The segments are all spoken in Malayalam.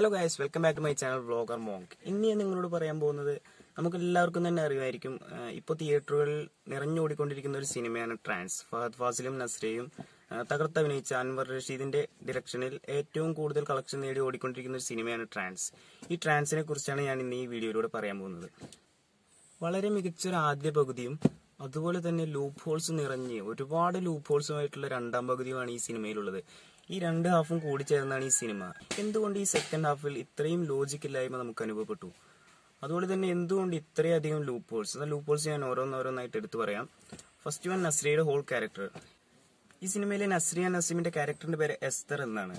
hello guys welcome back to my channel vlogger monk ഇന്ന് ഞാൻ നിങ്ങളോട് പറയാൻ പോകുന്നത് നമുക്ക് എല്ലാവർക്കും തന്നെ അറിയുമായിരിക്കും ഇപ്പോൾ തിയേറ്ററുകളിൽ നിറഞ്ഞോടിക്കൊണ്ടിരിക്കുന്ന ഒരു സിനിമയാണ് ട്രാൻസ് ഫഹദ് ഫാസിലും നസ്രയും ആ, തകർത്തഭിനയിച്ച അൻവർ റഷീദിന്റെ ഡയറക്ഷനിൽ ഏറ്റവും കൂടുതൽ കളക്ഷൻ നേടി ഓടിക്കൊണ്ടിരിക്കുന്ന ഒരു സിനിമയാണ് ട്രാൻസ് ഈ ട്രാൻസിനെ കുറിച്ചാണ് ഞാൻ ഇന്ന് ഈ വീഡിയോയിലൂടെ പറയാൻ പോകുന്നത് വളരെ മികച്ചൊരു ആദ്യ പകുതിയും അതുപോലെ തന്നെ ലൂപ്പ് ഹോൾസ് നിറഞ്ഞ് ഒരുപാട് ലൂപ്പ് ഹോൾസുമായിട്ടുള്ള രണ്ടാം പകുതിയുമാണ് ഈ സിനിമയിലുള്ളത് ഈ രണ്ട് ഹാഫും കൂടി ചേർന്നാണ് ഈ സിനിമ എന്തുകൊണ്ട് ഈ സെക്കൻഡ് ഹാഫിൽ ഇത്രയും ലോജിക് ഇല്ലായ്മ നമുക്ക് അനുഭവപ്പെട്ടു അതുപോലെ തന്നെ എന്തുകൊണ്ട് ഇത്രയധികം ലൂപ്പ് ഹോൾസ് ആ ലൂപ്പ് ഹോൾസ് ഞാൻ ഓരോന്നോരോന്നായിട്ട് എടുത്തു പറയാം ഫസ്റ്റ് വൺ നസ്രിയുടെ ഹോൾ ക്യാരക്ടർ ഈ സിനിമയിലെ നസ്രിയ നസീമിന്റെ ക്യാരക്ടറിന്റെ പേര് എസ്തർ എന്നാണ്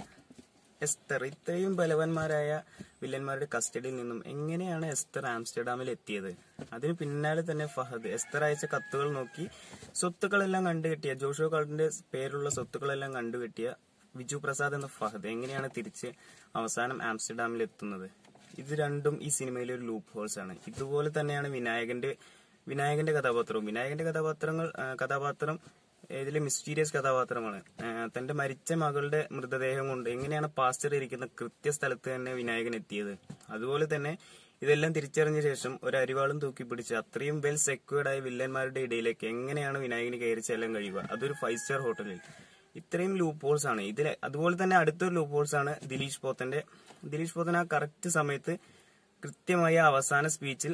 എസ്തർ ഇത്രയും ബലവാന്മാരായ വില്ലന്മാരുടെ കസ്റ്റഡിയിൽ നിന്നും എങ്ങനെയാണ് എസ്തർ ആംസ്റ്റർഡാമിൽ എത്തിയത് അതിന് പിന്നാലെ തന്നെ ഫഹദ് എസ്തർ അയച്ച കത്തുകൾ നോക്കി സ്വത്തുക്കളെല്ലാം കണ്ടുകെട്ടിയ ജോഷോ കാൾഡിന്റെ പേരുള്ള സ്വത്തുക്കളെല്ലാം കണ്ടുകെട്ടിയ വിജു പ്രസാദ് എന്ന ഫഹദ് എങ്ങനെയാണ് തിരിച്ച് അവസാനം ആംസ്റ്റർഡാമിൽ എത്തുന്നത് ഇത് രണ്ടും ഈ സിനിമയിലെ ഒരു ലൂപ്പ് ഹോൾസ് ആണ് ഇതുപോലെ തന്നെയാണ് വിനായകന്റെ വിനായകന്റെ കഥാപാത്രവും വിനായകന്റെ കഥാപാത്രങ്ങൾ ആ, കഥാപാത്രം ഇതിലെ മിസ്റ്റീരിയസ് കഥാപാത്രമാണ് ആ, തന്റെ മരിച്ച മകളുടെ മൃതദേഹം കൊണ്ട് എങ്ങനെയാണ് പാസ്റ്റർ ഇരിക്കുന്ന കൃത്യ സ്ഥലത്ത് തന്നെ വിനായകൻ എത്തിയത് അതുപോലെ തന്നെ ഇതെല്ലാം തിരിച്ചറിഞ്ഞ ശേഷം ഒരു അരിവാളും തൂക്കി പിടിച്ച് അത്രയും വെൽ സെക്യൂർഡ് ആയ വില്ലന്മാരുടെ ഇടയിലേക്ക് എങ്ങനെയാണ് വിനായകന് കയറി ചെല്ലാൻ കഴിയുക അതൊരു ഫൈവ് സ്റ്റാർ ഹോട്ടലിൽ ഇത്രയും ലൂപ്പ് ഹോൾസ് ആണ് ഇതിൽ അതുപോലെ തന്നെ അടുത്തൊരു ലൂപ്പ് ഹോൾസ് ആണ് ദിലീഷ് പോത്തന്റെ ദിലീഷ് പോത്തൻ ആ കറക്റ്റ് സമയത്ത് കൃത്യമായ അവസാന സ്പീച്ചിൽ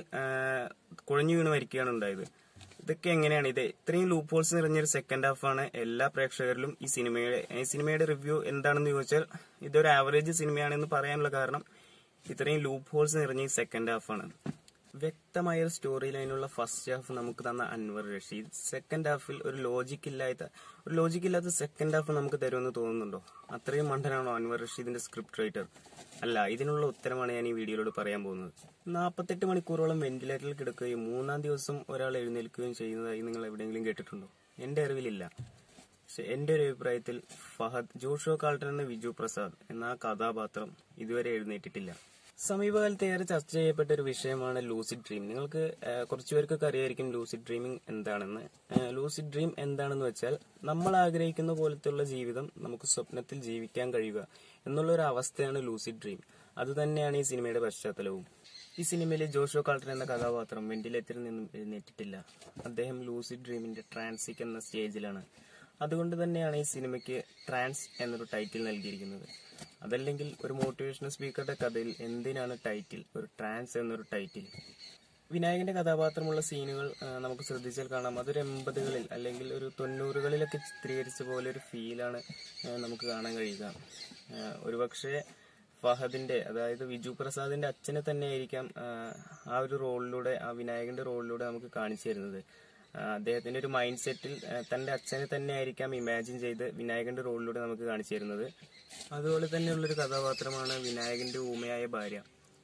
കുഴഞ്ഞു വീണ് മരിക്കുകയാണ് ഉണ്ടായത് ഇതൊക്കെ എങ്ങനെയാണ് ഇത് ഇത്രയും ലൂപ്പ് ഹോൾസ് നിറഞ്ഞൊരു സെക്കൻഡ് ഹാഫാണ് എല്ലാ പ്രേക്ഷകരിലും ഈ സിനിമയുടെ ഈ സിനിമയുടെ റിവ്യൂ എന്താണെന്ന് ചോദിച്ചാൽ ഇതൊരു ആവറേജ് സിനിമയാണെന്ന് പറയാനുള്ള കാരണം ഇത്രയും ലൂപ്പ് ഹോൾസ് നിറഞ്ഞ ഈ സെക്കൻഡ് ഹാഫാണ് വ്യക്തമായ ഒരു സ്റ്റോറി ലൈനുള്ള ഫസ്റ്റ് ഹാഫ് നമുക്ക് തന്ന അൻവർ റഷീദ് സെക്കൻഡ് ഹാഫിൽ ഒരു ലോജിക് ഇല്ലാത്ത ഒരു ലോജിക് ഇല്ലാത്ത സെക്കൻഡ് ഹാഫ് നമുക്ക് തരുമെന്ന് തോന്നുന്നുണ്ടോ അത്രയും മണ്ടനാണോ അൻവർ റഷീദിന്റെ സ്ക്രിപ്റ്റ് റൈറ്റർ അല്ല ഇതിനുള്ള ഉത്തരമാണ് ഞാൻ ഈ വീഡിയോയിലൂടെ പറയാൻ പോകുന്നത് നാൽപ്പത്തെട്ട് മണിക്കൂറോളം വെന്റിലേറ്ററിൽ കിടക്കുകയും മൂന്നാം ദിവസം ഒരാൾ എഴുന്നേൽക്കുകയും ചെയ്യുന്നതായി നിങ്ങൾ എവിടെയെങ്കിലും കേട്ടിട്ടുണ്ടോ എന്റെ അറിവിലില്ല പക്ഷെ എന്റെ ഒരു അഭിപ്രായത്തിൽ ഫഹദ് ജോഷോ കാൾട്ടൻ എന്ന വിജു പ്രസാദ് എന്ന ആ കഥാപാത്രം ഇതുവരെ എഴുന്നേറ്റിട്ടില്ല സമീപകാലത്ത് ഏറെ ചർച്ച ചെയ്യപ്പെട്ട ഒരു വിഷയമാണ് ലൂസിഡ് ഡ്രീം നിങ്ങൾക്ക് ആ, കുറച്ചു പേർക്കൊക്കെ അറിയായിരിക്കും ലൂസിഡ് ഡ്രീമിംഗ് എന്താണെന്ന് ആ, ലൂസിഡ് ഡ്രീം എന്താണെന്ന് വെച്ചാൽ നമ്മൾ ആഗ്രഹിക്കുന്ന പോലത്തെയുള്ള ജീവിതം നമുക്ക് സ്വപ്നത്തിൽ ജീവിക്കാൻ കഴിയുക എന്നുള്ള ഒരു അവസ്ഥയാണ് ലൂസിഡ് ഡ്രീം അത് തന്നെയാണ് ഈ സിനിമയുടെ പശ്ചാത്തലവും ഈ സിനിമയിലെ ജോഷോ കാൾട്ടർ എന്ന കഥാപാത്രം വെന്റിലേറ്ററിൽ നിന്നും എഴുന്നേറ്റിട്ടില്ല അദ്ദേഹം ലൂസിഡ് ഡ്രീമിന്റെ ട്രാൻസിക് എന്ന സ്റ്റേജിലാണ് അതുകൊണ്ട് തന്നെയാണ് ഈ സിനിമയ്ക്ക് ട്രാൻസ് എന്നൊരു ടൈറ്റിൽ നൽകിയിരിക്കുന്നത് അതല്ലെങ്കിൽ ഒരു മോട്ടിവേഷണൽ സ്പീക്കറുടെ കഥയിൽ എന്തിനാണ് ടൈറ്റിൽ ഒരു ട്രാൻസ് എന്നൊരു ടൈറ്റിൽ വിനായകന്റെ കഥാപാത്രമുള്ള സീനുകൾ ആ, നമുക്ക് ശ്രദ്ധിച്ചാൽ കാണാം അതൊരു എൺപതുകളിൽ അല്ലെങ്കിൽ ഒരു തൊണ്ണൂറുകളിലൊക്കെ ചിത്രീകരിച്ച പോലെ ഒരു ഫീലാണ് ആ, നമുക്ക് കാണാൻ കഴിയുക ആ, ഒരുപക്ഷെ ഫഹദിന്റെ അതായത് വിജു പ്രസാദിന്റെ അച്ഛനെ തന്നെ ആയിരിക്കാം ആ, ആ ഒരു റോളിലൂടെ ആ വിനായകന്റെ റോളിലൂടെ നമുക്ക് കാണിച്ചു തരുന്നത് ആ, അദ്ദേഹത്തിന്റെ ഒരു മൈൻഡ് സെറ്റിൽ ആ, തന്റെ അച്ഛനെ തന്നെ ആയിരിക്കാം ഇമാജിൻ ചെയ്ത് വിനായകന്റെ റോളിലൂടെ നമുക്ക് കാണിച്ചു തരുന്നത് അതുപോലെ തന്നെയുള്ളൊരു കഥാപാത്രമാണ് വിനായകന്റെ ഊമയായ ഭാര്യ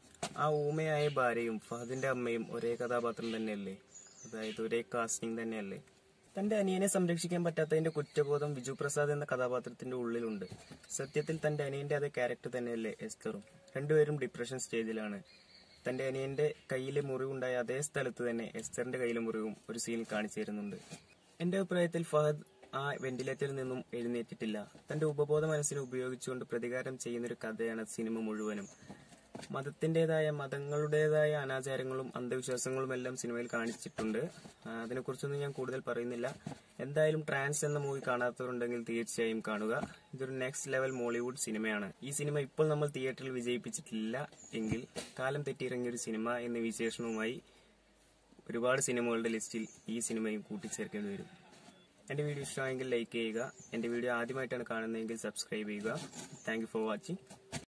ആ ഊമയായ ഭാര്യയും ഫഹദിന്റെ അമ്മയും ഒരേ കഥാപാത്രം തന്നെയല്ലേ അതായത് ഒരേ കാസ്റ്റിംഗ് തന്നെയല്ലേ തന്റെ അനിയനെ സംരക്ഷിക്കാൻ പറ്റാത്തതിന്റെ കുറ്റബോധം വിജു പ്രസാദ് എന്ന കഥാപാത്രത്തിന്റെ ഉള്ളിലുണ്ട് സത്യത്തിൽ തന്റെ അനിയന്റെ അതേ ക്യാരക്ടർ തന്നെയല്ലേ എസ്തറും രണ്ടുപേരും ഡിപ്രഷൻ സ്റ്റേജിലാണ് തന്റെ അനിയന്റെ കയ്യിലെ മുറിവുണ്ടായ അതേ സ്ഥലത്ത് തന്നെ എസ്തറിന്റെ കയ്യിലെ മുറിവും ഒരു സീനിൽ കാണിച്ചു തരുന്നുണ്ട് എന്റെ അഭിപ്രായത്തിൽ ഫഹദ് ആ വെന്റിലേറ്ററിൽ നിന്നും എഴുന്നേറ്റിട്ടില്ല തന്റെ ഉപബോധ മനസ്സിനെ ഉപയോഗിച്ചുകൊണ്ട് പ്രതികാരം ചെയ്യുന്ന ഒരു കഥയാണ് സിനിമ മുഴുവനും മതത്തിന്റേതായ മതങ്ങളുടേതായ അനാചാരങ്ങളും അന്ധവിശ്വാസങ്ങളും എല്ലാം സിനിമയിൽ കാണിച്ചിട്ടുണ്ട് ആ, അതിനെക്കുറിച്ചൊന്നും ഞാൻ കൂടുതൽ പറയുന്നില്ല എന്തായാലും ട്രാൻസ് എന്ന മൂവി കാണാത്തവരുണ്ടെങ്കിൽ തീർച്ചയായും കാണുക ഇതൊരു നെക്സ്റ്റ് ലെവൽ മോളിവുഡ് സിനിമയാണ് ഈ സിനിമ ഇപ്പോൾ നമ്മൾ തിയേറ്ററിൽ വിജയിപ്പിച്ചിട്ടില്ല എങ്കിൽ കാലം തെറ്റിയിറങ്ങിയ ഒരു സിനിമ എന്ന വിശേഷണവുമായി ഒരുപാട് സിനിമകളുടെ ലിസ്റ്റിൽ ഈ സിനിമയും കൂട്ടിച്ചേർക്കേണ്ടി വരും എന്റെ വീഡിയോ ഇഷ്ടമായെങ്കിൽ ലൈക്ക് ചെയ്യുക എന്റെ വീഡിയോ ആദ്യമായിട്ടാണ് കാണുന്നതെങ്കിൽ സബ്സ്ക്രൈബ് ചെയ്യുക താങ്ക് യു ഫോർ വാച്ചിങ്